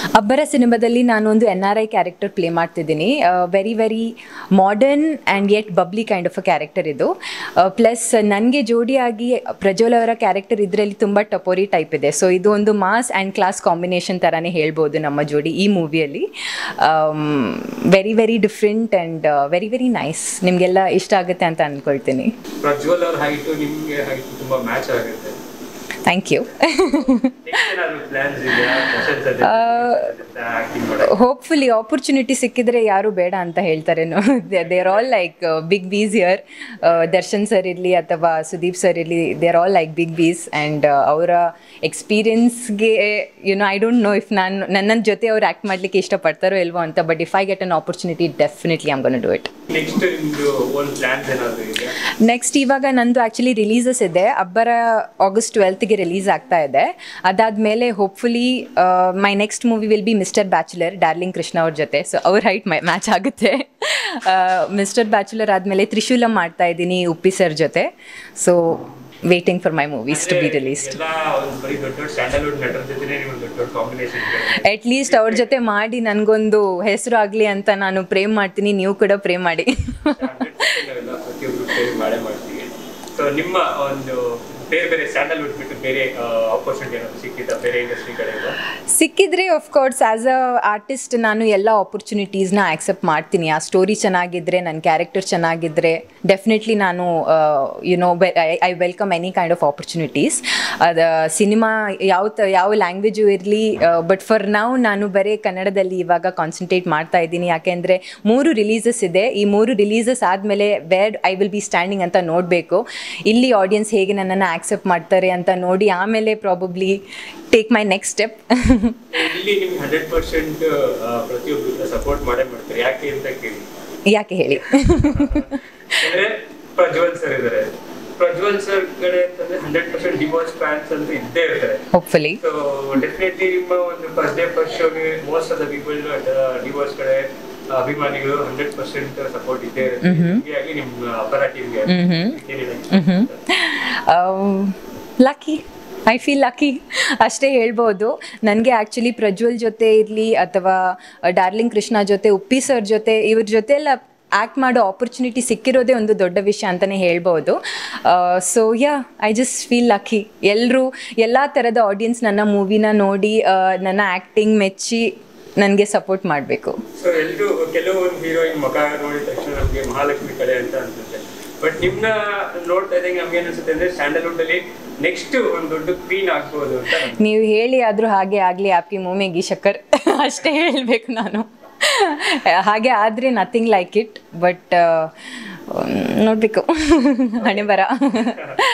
ಅಬ್ಬರ ಸಿನಿಮಾದಲ್ಲಿ ನಾನು ಒಂದು N R I character play ಮಾಡ್ತಿದ್ದೀನಿ very very modern and yet bubbly kind of a character ಇದು ಪ್ಲಸ್ ನನಗೆ ಜೋಡಿಯಾಗಿ ಪ್ರಜ್ವಲ್ ಅವರ ಕ್ಯಾರೆಕ್ಟರ್ ಇದರಲ್ಲಿ ತುಂಬ ಟಪೋರಿ ಟೈಪ್ ಇದೆ ಸೊ ಇದು ಒಂದು ಮಾಸ್ ಆ್ಯಂಡ್ ಕ್ಲಾಸ್ ಕಾಂಬಿನೇಷನ್ ಥರನೇ ಹೇಳ್ಬೋದು ನಮ್ಮ ಜೋಡಿ ಈ ಮೂವಿಯಲ್ಲಿ very very different and very very nice ನಿಮಗೆಲ್ಲ ಇಷ್ಟ ಆಗುತ್ತೆ ಅಂತ ಅಂದ್ಕೊಳ್ತೀನಿ ಪ್ರಜ್ವಲ್ ಅವ್ರ ಹೈಟು ನಿಮ್ಗೆ ಹೈಟು ತುಂಬಾ ಮ್ಯಾಚ್ ಆಗುತ್ತೆ ಥ್ಯಾಂಕ್ ಯು ನೆಕ್ಸ್ಟ್ ಏನಾದ್ರು ಪ್ಲಾನ್ಸ್ ಇದೆಯಾ ದರ್ಶನ್ ಆಕ್ಟಿಂಗ್ ಮಾಡೋದು ಹೋಪ್ಫುಲಿ ಆಪರ್ಚುನಿಟಿ ಸಿಕ್ಕಿದ್ರೆ ಯಾರು ಬೇಡ ಅಂತ ಹೇಳ್ತಾರೇನೋ they're all like big bees here Darshan sir ಇರಲಿ ಅಥವಾ ಸುದೀಪ್ ಸರ್ ಇರಲಿ they're all like big bees and ಅವರ ಎಕ್ಸ್ಪೀರಿಯನ್ಸ್ಗೆ you know I don't know if ನಾನು ನನ್ನ ಜೊತೆ ಅವ್ರು ಆ್ಯಕ್ಟ್ ಮಾಡಲಿಕ್ಕೆ ಇಷ್ಟಪಡ್ತಾರೋ ಇಲ್ವೋ ಅಂತ but if I get an opportunity definitely am gonna do it next ನಿಮ್ದು ಒಂದು ಪ್ಲಾನ್ಸ್ ಏನಾದ್ರು ಇದೆಯಾ ನೆಕ್ಸ್ಟ್ ಇವಾಗ ನಂದು ಆ್ಯಕ್ಚುಲಿ ರಿಲೀಸಸ್ ಇದೆ ಅಬ್ಬರ ಆಗಸ್ಟ್ ಟ್ವೆಲ್ತ್ಗೆ ರಿಲೀಸ್ ಆಗ್ತಾ ಇದೆ ಅದಾದಮೇಲೆ hopefully my next movie will be mister bachelor darling Krishna ಅವ್ರ ಜೊತೆ ಸೊ ಅವ್ರ ಹೈಟ್ ಮ್ಯಾಚ್ ಆಗುತ್ತೆ ಮಿಸ್ಟರ್ ಬ್ಯಾಚುಲರ್ ಆದಮೇಲೆ ತ್ರಿಶೂಲಂ ಮಾಡ್ತಾ ಇದ್ದೀನಿ ಉಪ್ಪಿ ಸರ್ ಜೊತೆ so waiting for my movies to be released ಎಲ್ಲ ಒಂದು ಬರೀ ದೊಡ್ಡ ದೊಡ್ಡ ಸ್ಯಾಂಡಲ್ವುಡ್ ನಟರ ಜೊತೆನೇ ನೀವು ದೊಡ್ಡ ದೊಡ್ಡ ಕಾಂಬಿನೇಷನ್ ಅಟ್ ಲೀಸ್ಟ್ ಅವ್ರ ಜೊತೆ ಮಾಡಿ ನನಗೊಂದು ಹೆಸರು ಆಗಲಿ ಅಂತ ನಾನು ಪ್ರೇಮ್ ಮಾಡ್ತೀನಿ ನೀವು ಕೂಡ ಪ್ರೇಮ್ ಮಾಡಿ ನಾವೆಲ್ಲ ಪ್ರತಿಯೊಬ್ಬರು ಸೇರಿ ಮಾಡೇ ಮಾಡ್ತೀವಿ ಸೊ ನಿಮ್ಮ ಒಂದು ಬೇರೆ ಬೇರೆ ಸ್ಯಾಂಡಲ್ವುಡ್ ಬಿಟ್ಟು ಬೇರೆ ಆಪರ್ಚುನಿಟಿ ಏನಾದ್ರು ಸಿಕ್ಕಿದ್ದ ಬೇರೆ ಇಂಡಸ್ಟ್ರಿ ಕಡೆಯಿಂದ ಸಿಕ್ಕಿದ್ರೆ ಕೋರ್ಸ್ ಆ್ಯಸ್ ಅ ಆರ್ಟಿಸ್ಟ್ ನಾನು ಎಲ್ಲ ಆಪರ್ಚುನಿಟೀಸ್ನ ಆಕ್ಸೆಪ್ಟ್ ಮಾಡ್ತೀನಿ ಆ ಸ್ಟೋರಿ ಚೆನ್ನಾಗಿದ್ದರೆ ನನ್ನ ಕ್ಯಾರೆಕ್ಟರ್ ಚೆನ್ನಾಗಿದ್ದರೆ ಡೆಫಿನೆಟ್ಲಿ ನಾನು you know I welcome any kind of opportunities ಅದು ಸಿನಿಮಾ ಯಾವ ತ ಯಾವ ಲ್ಯಾಂಗ್ವೇಜು ಇರಲಿ ಬಟ್ ಫಾರ್ ನಾವು ನಾನು ಬರೀ ಕನ್ನಡದಲ್ಲಿ ಇವಾಗ ಕಾನ್ಸಂಟ್ರೇಟ್ ಮಾಡ್ತಾ ಇದ್ದೀನಿ ಯಾಕೆಂದರೆ ಮೂರು ರಿಲೀಸಸ್ ಇದೆ ಈ ಮೂರು ರಿಲೀಸಸ್ ಆದಮೇಲೆ where I will be standing ಅಂತ ನೋಡಬೇಕು ಇಲ್ಲಿ ಆಡಿಯನ್ಸ್ ಹೇಗೆ ನನ್ನನ್ನು ಆಕ್ಸೆಪ್ಟ್ ಮಾಡ್ತಾರೆ ಅಂತ ನೋಡಿ ಆಮೇಲೆ probably take my next step ಇಲ್ಲಿ ನಿಮ್ಗೆ ಹಂಡ್ರೆಡ್ ಪರ್ಸೆಂಟ್ ಪ್ರತಿಯೊಬ್ಬರು ಸಪೋರ್ಟ್ ಮಾಡೇ ಮಾಡ್ತಾರೆ ಯಾಕೆ ಅಂತ ಕೇಳಿ ಯಾಕೆ ಹೇಳಿ ಅಂದ್ರೆ ಪ್ರಜ್ವಲ್ ಸರ್ ಇದಾರೆ ಪ್ರಜ್ವಲ್ ಸರ್ ಕಡೆ ಅಂತಂದ್ರೆ ಹಂಡ್ರೆಡ್ ಪರ್ಸೆಂಟ್ ಡಿವೋರ್ಸ್ ಫ್ಯಾನ್ಸ್ ಅಂತ ಇದ್ದೇ ಇರ್ತಾರೆ ಹೋಪ್ಫುಲಿ ಸೊ ಡೆಫಿನೆಟ್ಲಿ ನಿಮ್ಮ ಒಂದು ಫಸ್ಟ್ ಡೇ ಫಸ್ಟ್ ಶೋಗೆ ಮೋಸ್ಟ್ ಆಫ್ ದ ಪೀಪಲ್ ಡಿವೋರ್ಸ್ ಕಡೆ ಅಭಿಮಾನಿಗಳು ಹಂಡ್ರೆಡ್ ಪರ್ಸೆಂಟ್ ಸಪೋರ್ಟ್ ಇದ್ದೇ ಇರುತ್ತೆ ಹೀಗಾಗಿ ನಿಮ್ಮ ಅಪರ ಟೀಮ್ಗೆ ಲಕ್ಕಿ ಐ ಫೀಲ್ ಲಕ್ಕಿ ಅಷ್ಟೇ ಹೇಳ್ಬೋದು ನನಗೆ ಆ್ಯಕ್ಚುಲಿ ಪ್ರಜ್ವಲ್ ಜೊತೆ ಇರಲಿ ಅಥವಾ ಡಾರ್ಲಿಂಗ್ ಕೃಷ್ಣ ಜೊತೆ ಉಪ್ಪಿ ಸರ್ ಜೊತೆ ಇವ್ರ ಜೊತೆ ಎಲ್ಲ ಆ್ಯಕ್ಟ್ ಮಾಡೋ ಆಪರ್ಚುನಿಟಿ ಸಿಕ್ಕಿರೋದೇ ಒಂದು ದೊಡ್ಡ ವಿಷಯ ಅಂತಲೇ ಹೇಳ್ಬೋದು so yeah I just feel lucky ಎಲ್ಲರೂ ಎಲ್ಲ ಥರದ ಆಡಿಯನ್ಸ್ ನನ್ನ ಮೂವಿನ ನೋಡಿ ಆ, ನನ್ನ ಆ್ಯಕ್ಟಿಂಗ್ ಮೆಚ್ಚಿ ನನಗೆ ಸಪೋರ್ಟ್ ಮಾಡಬೇಕು ಸೊ ಎಲ್ಲರೂ ಕೆಲವೊಂದು ಹೀರೋಯಿನ್ ಮುಖ ನೋಡಿದ ತಕ್ಷಣ ನಮಗೆ ಮಹಾಲಕ್ಷ್ಮಿ ಕಲೆ ಅಂತ ಅನ್ಸುತ್ತೆ ಬಟ್ ನಿಮ್ನ ನೋಡ್ತಾ ಇದ್ದಂಗೆ ನಮ್ಗೆ ಅನ್ಸುತ್ತೆ ಅಂದ್ರೆ ಸ್ಯಾಂಡಲ್ವುಡ್ ಅಲ್ಲಿ ನೆಕ್ಸ್ಟ್ ಒಂದು ದೊಡ್ಡ ಕ್ವೀನ್ ಆಗ್ಬೋದು ಅಂತ ನಮ್ಗೆ. ನೀವು ಹೇಳಿ ಆದರೂ ಹಾಗೆ ಆಗಲಿ ಆಪ್ಕಿ ಮೂಮೆಗಿ ಶಕ್ಕರ್ ಅಷ್ಟೇ ಹೇಳಬೇಕು ನಾನು ಹಾಗೆ ಆದರೆ ನಥಿಂಗ್ ಲೈಕ್ ಇಟ್ ಬಟ್ ನೋಡಬೇಕು ಹಣೆ ಬರ